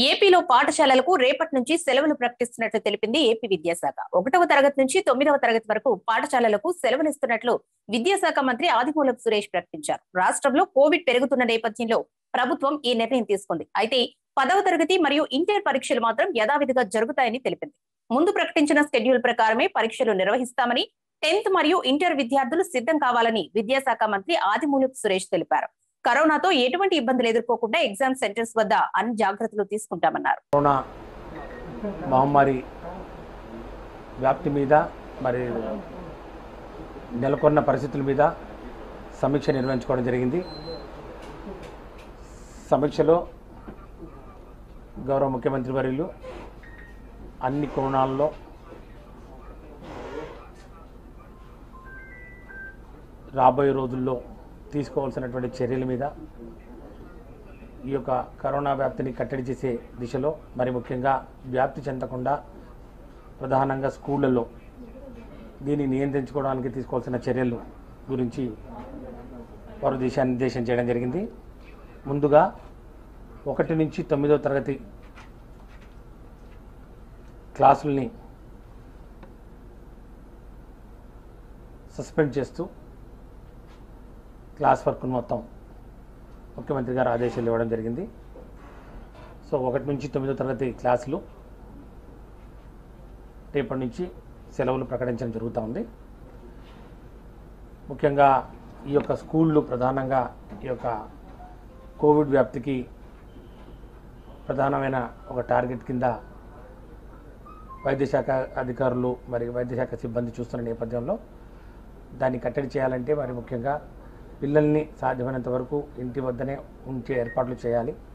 ఏపీలో పాఠశాలలకు రేపటి నుంచి సెలవులు ప్రకటిస్తున్నట్లు తెలిపింది ఏపీ విద్యాశాఖ ఒకటవ తరగతి నుంచి తొమ్మిదవ తరగతి వరకు పాఠశాలలకు సెలవునిస్తున్నట్లు విద్యాశాఖ మంత్రి ఆదిమూలపు సురేష్ ప్రకటించారు రాష్ట్రంలో కోవిడ్ పెరుగుతున్న నేపథ్యంలో ప్రభుత్వం ఈ నిర్ణయం తీసుకుంది అయితే పదవ తరగతి మరియు ఇంటర్ పరీక్షలు మాత్రం యథావిధిగా జరుగుతాయని తెలిపింది ముందు ప్రకటించిన స్కెడ్యూల్ ప్రకారమే పరీక్షలు నిర్వహిస్తామని టెన్త్ మరియు ఇంటర్ విద్యార్థులు సిద్ధం కావాలని విద్యాశాఖ మంత్రి ఆదిమూలపు సురేష్ తెలిపారు కరోనాతో ఎటువంటి ఇబ్బందులు ఎదుర్కోకుండా ఎగ్జామ్ సెంటర్స్ వద్ద అన్ని జాగ్రత్తలు తీసుకుంటామన్నారు కరోనా మహమ్మారి వ్యాప్తి మీద మరి నెలకొన్న పరిస్థితుల మీద సమీక్ష నిర్వహించుకోవడం జరిగింది సమీక్షలో గౌరవ ముఖ్యమంత్రి వర్యులు అన్ని కోణాల్లో రాబోయే రోజుల్లో తీసుకోవాల్సినటువంటి చర్యల మీద ఈ యొక్క కరోనా వ్యాప్తిని కట్టడి చేసే దిశలో మరి ముఖ్యంగా వ్యాప్తి చెందకుండా ప్రధానంగా స్కూళ్ళల్లో దీన్ని నియంత్రించుకోవడానికి తీసుకోవాల్సిన చర్యలు గురించి వారు దిశానిర్దేశం చేయడం జరిగింది ముందుగా ఒకటి నుంచి తొమ్మిదో తరగతి క్లాసుల్ని సస్పెండ్ చేస్తూ క్లాస్ వర్క్ను మొత్తం ముఖ్యమంత్రి గారు ఆదేశాలు ఇవ్వడం జరిగింది సో ఒకటి నుంచి తొమ్మిదో తరగతి క్లాసులు రేపటి నుంచి సెలవులు ప్రకటించడం జరుగుతూ ఉంది ముఖ్యంగా ఈ యొక్క స్కూళ్ళు ప్రధానంగా ఈ యొక్క కోవిడ్ వ్యాప్తికి ప్రధానమైన ఒక టార్గెట్ కింద వైద్యశాఖ అధికారులు మరి వైద్యశాఖ సిబ్బంది చూస్తున్న నేపథ్యంలో దాన్ని కట్టడి చేయాలంటే మరి ముఖ్యంగా పిల్లల్ని సాధ్యమైనంత వరకు ఇంటి వద్దనే ఉంచే ఏర్పాట్లు చేయాలి